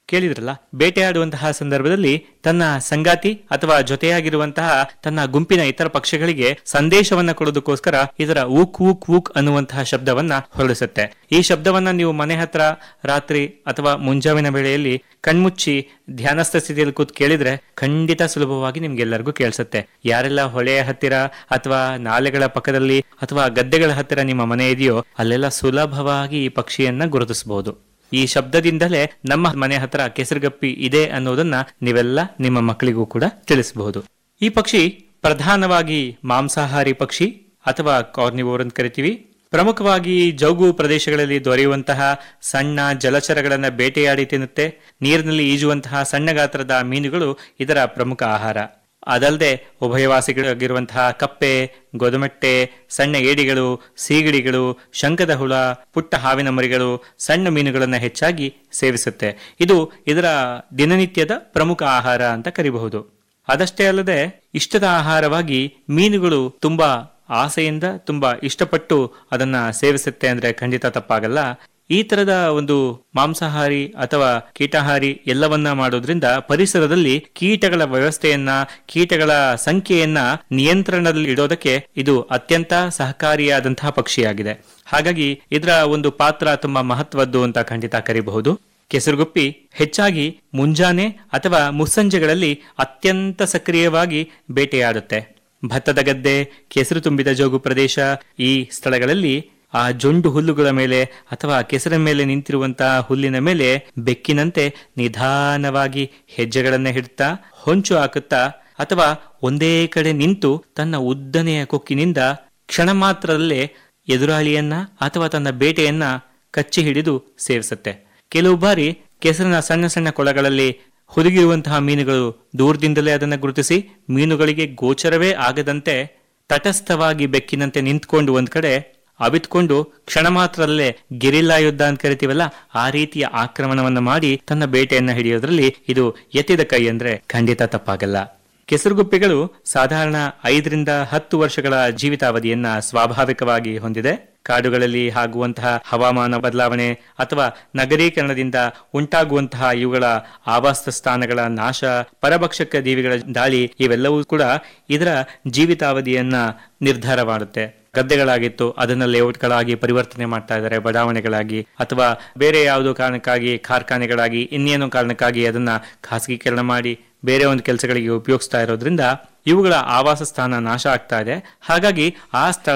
ಕೇಳಿದ್ರಲ್ಲ ಬೇಟೆಯಾಡುವಂತಹ ಸಂದರ್ಭದಲ್ಲಿ ತನ್ನ ಸಂಗಾತಿ ಅಥವಾ ಜೊತೆಯಾಗಿರುವಂತಹ ತನ್ನ ಗುಂಪಿನ ಇತರ ಪಕ್ಷಿಗಳಿಗೆ ಸಂದೇಶವನ್ನ ಕೊಡೋದಕ್ಕೋಸ್ಕರ ಇದರ ಊಕ್ ಊಕ್ ಊಕ್ ಅನ್ನುವಂತಹ ಶಬ್ದವನ್ನ ಹೊರಡಿಸುತ್ತೆ ಈ ಶಬ್ದವನ್ನ ನೀವು ಮನೆ ಹತ್ರ ರಾತ್ರಿ ಅಥವಾ ಮುಂಜಾವಿನ ವೇಳೆಯಲ್ಲಿ ಕಣ್ಮುಚ್ಚಿ ಧ್ಯಾನಸ್ಥ ಸ್ಥಿತಿಯಲ್ಲಿ ಕೂತ್ ಕೇಳಿದ್ರೆ ಖಂಡಿತ ಸುಲಭವಾಗಿ ನಿಮ್ಗೆಲ್ಲರಿಗೂ ಕೇಳಿಸುತ್ತೆ ಯಾರೆಲ್ಲ ಹೊಳೆಯ ಹತ್ತಿರ ಅಥವಾ ನಾಲೆಗಳ ಪಕ್ಕದಲ್ಲಿ ಅಥವಾ ಗದ್ದೆಗಳ ಹತ್ತಿರ ನಿಮ್ಮ ಮನೆ ಇದೆಯೋ ಅಲ್ಲೆಲ್ಲ ಸುಲಭವಾಗಿ ಈ ಪಕ್ಷಿಯನ್ನ ಗುರುತಿಸಬಹುದು ಈ ಶಬ್ದದಿಂದಲೇ ನಮ್ಮ ಮನೆ ಹತ್ರ ಕೆಸರುಗಪ್ಪಿ ಇದೆ ಅನ್ನೋದನ್ನ ನೀವೆಲ್ಲ ನಿಮ್ಮ ಮಕ್ಕಳಿಗೂ ಕೂಡ ತಿಳಿಸಬಹುದು ಈ ಪಕ್ಷಿ ಪ್ರಧಾನವಾಗಿ ಮಾಂಸಾಹಾರಿ ಪಕ್ಷಿ ಅಥವಾ ಕಾರ್ನಿವೋರ್ ಅಂತ ಕರಿತೀವಿ ಪ್ರಮುಖವಾಗಿ ಜೌಗು ಪ್ರದೇಶಗಳಲ್ಲಿ ದೊರೆಯುವಂತಹ ಸಣ್ಣ ಜಲಚರಗಳನ್ನು ಬೇಟೆಯಾಡಿ ತಿನ್ನುತ್ತೆ ನೀರಿನಲ್ಲಿ ಈಜುವಂತಹ ಸಣ್ಣ ಗಾತ್ರದ ಮೀನುಗಳು ಇದರ ಪ್ರಮುಖ ಆಹಾರ ಅದಲ್ಲದೆ ಉಭಯವಾಸಿಗಳಾಗಿರುವಂತಹ ಕಪ್ಪೆ ಗೊದಮೆಟ್ಟೆ ಸಣ್ಣ ಏಡಿಗಳು ಸೀಗಡಿಗಳು ಶಂಕದ ಹುಳ ಪುಟ್ಟ ಹಾವಿನ ಮರಿಗಳು ಸಣ್ಣ ಮೀನುಗಳನ್ನು ಹೆಚ್ಚಾಗಿ ಸೇವಿಸುತ್ತೆ ಇದು ಇದರ ದಿನನಿತ್ಯದ ಪ್ರಮುಖ ಆಹಾರ ಅಂತ ಕರಿಬಹುದು ಅದಷ್ಟೇ ಅಲ್ಲದೆ ಇಷ್ಟದ ಆಹಾರವಾಗಿ ಮೀನುಗಳು ತುಂಬಾ ಆಸೆಯಿಂದ ತುಂಬಾ ಇಷ್ಟಪಟ್ಟು ಅದನ್ನ ಸೇವಿಸುತ್ತೆ ಅಂದ್ರೆ ಖಂಡಿತ ತಪ್ಪಾಗಲ್ಲ ಈ ತರದ ಒಂದು ಮಾಂಸಾಹಾರಿ ಅಥವಾ ಕೀಟಾಹಾರಿ ಎಲ್ಲವನ್ನ ಮಾಡೋದ್ರಿಂದ ಪರಿಸರದಲ್ಲಿ ಕೀಟಗಳ ವ್ಯವಸ್ಥೆಯನ್ನ ಕೀಟಗಳ ಸಂಖ್ಯೆಯನ್ನ ನಿಯಂತ್ರಣದಲ್ಲಿ ಇಡೋದಕ್ಕೆ ಇದು ಅತ್ಯಂತ ಸಹಕಾರಿಯಾದಂತಹ ಪಕ್ಷಿಯಾಗಿದೆ ಹಾಗಾಗಿ ಇದರ ಒಂದು ಪಾತ್ರ ತುಂಬಾ ಮಹತ್ವದ್ದು ಅಂತ ಖಂಡಿತ ಕರಿಬಹುದು ಕೆಸರುಗುಪ್ಪಿ ಹೆಚ್ಚಾಗಿ ಮುಂಜಾನೆ ಅಥವಾ ಮುಸ್ಸಂಜೆಗಳಲ್ಲಿ ಅತ್ಯಂತ ಸಕ್ರಿಯವಾಗಿ ಬೇಟೆಯಾಡುತ್ತೆ ಭತ್ತದ ಗದ್ದೆ ಕೆಸರು ತುಂಬಿದ ಜೋಗು ಪ್ರದೇಶ ಈ ಸ್ಥಳಗಳಲ್ಲಿ ಆ ಜೊಂಡು ಹುಲ್ಲುಗಳ ಮೇಲೆ ಅಥವಾ ಕೆಸರ ಮೇಲೆ ನಿಂತಿರುವಂತಹ ಹುಲ್ಲಿನ ಮೇಲೆ ಬೆಕ್ಕಿನಂತೆ ನಿಧಾನವಾಗಿ ಹೆಜ್ಜೆಗಳನ್ನ ಹಿಡ್ತಾ ಹೊಂಚು ಹಾಕುತ್ತಾ ಅಥವಾ ಒಂದೇ ಕಡೆ ನಿಂತು ತನ್ನ ಉದ್ದನೆಯ ಕೊಕ್ಕಿನಿಂದ ಕ್ಷಣ ಮಾತ್ರದಲ್ಲೇ ಎದುರಾಳಿಯನ್ನ ಅಥವಾ ತನ್ನ ಬೇಟೆಯನ್ನ ಕಚ್ಚಿ ಹಿಡಿದು ಸೇವಿಸುತ್ತೆ ಕೆಲವು ಬಾರಿ ಕೆಸರಿನ ಸಣ್ಣ ಸಣ್ಣ ಕೊಳಗಳಲ್ಲಿ ಹುದುಗಿರುವಂತಹ ಮೀನುಗಳು ದೂರದಿಂದಲೇ ಅದನ್ನು ಗುರುತಿಸಿ ಮೀನುಗಳಿಗೆ ಗೋಚರವೇ ಆಗದಂತೆ ತಟಸ್ಥವಾಗಿ ಬೆಕ್ಕಿನಂತೆ ನಿಂತ್ಕೊಂಡು ಒಂದ್ ಕಡೆ ಅವಿತ್ಕೊಂಡು ಕ್ಷಣ ಮಾತ್ರದಲ್ಲೇ ಗೆರಿಲ್ಲಾ ಯುದ್ಧ ಅಂತ ಕರಿತೀವಲ್ಲ ಆ ರೀತಿಯ ಆಕ್ರಮಣವನ್ನ ಮಾಡಿ ತನ್ನ ಬೇಟೆಯನ್ನ ಹಿಡಿಯೋದ್ರಲ್ಲಿ ಇದು ಎತ್ತಿದ ಕೈ ಅಂದ್ರೆ ಖಂಡಿತ ತಪ್ಪಾಗಲ್ಲ ಕೆಸರುಗುಪ್ಪಿಗಳು ಸಾಧಾರಣ ಐದರಿಂದ ಹತ್ತು ವರ್ಷಗಳ ಜೀವಿತಾವಧಿಯನ್ನ ಸ್ವಾಭಾವಿಕವಾಗಿ ಹೊಂದಿದೆ ಕಾಡುಗಳಲ್ಲಿ ಆಗುವಂತಹ ಹವಾಮಾನ ಬದಲಾವಣೆ ಅಥವಾ ನಗರೀಕರಣದಿಂದ ಉಂಟಾಗುವಂತಹ ಇವುಗಳ ಆವಾಸ ಸ್ಥಾನಗಳ ನಾಶ ಪರಭಕ್ಷಕ ಜೀವಿಗಳ ದಾಳಿ ಇವೆಲ್ಲವೂ ಕೂಡ ಇದರ ಜೀವಿತಾವಧಿಯನ್ನ ನಿರ್ಧಾರ ಮಾಡುತ್ತೆ ಗದ್ದೆಗಳಾಗಿತ್ತು ಅದನ್ನ ಲೇಔಟ್ಗಳಾಗಿ ಪರಿವರ್ತನೆ ಮಾಡ್ತಾ ಇದ್ದಾರೆ ಬಡಾವಣೆಗಳಾಗಿ ಅಥವಾ ಬೇರೆ ಯಾವುದೋ ಕಾರಣಕ್ಕಾಗಿ ಕಾರ್ಖಾನೆಗಳಾಗಿ ಇನ್ನೇನೋ ಕಾರಣಕ್ಕಾಗಿ ಅದನ್ನ ಖಾಸಗೀಕರಣ ಮಾಡಿ ಬೇರೆ ಒಂದು ಕೆಲಸಗಳಿಗೆ ಉಪಯೋಗಿಸ್ತಾ ಇರೋದ್ರಿಂದ ಇವುಗಳ ಆವಾಸ ಸ್ಥಾನ ನಾಶ ಆಗ್ತಾ ಇದೆ ಹಾಗಾಗಿ ಆ ಸ್ಥಳ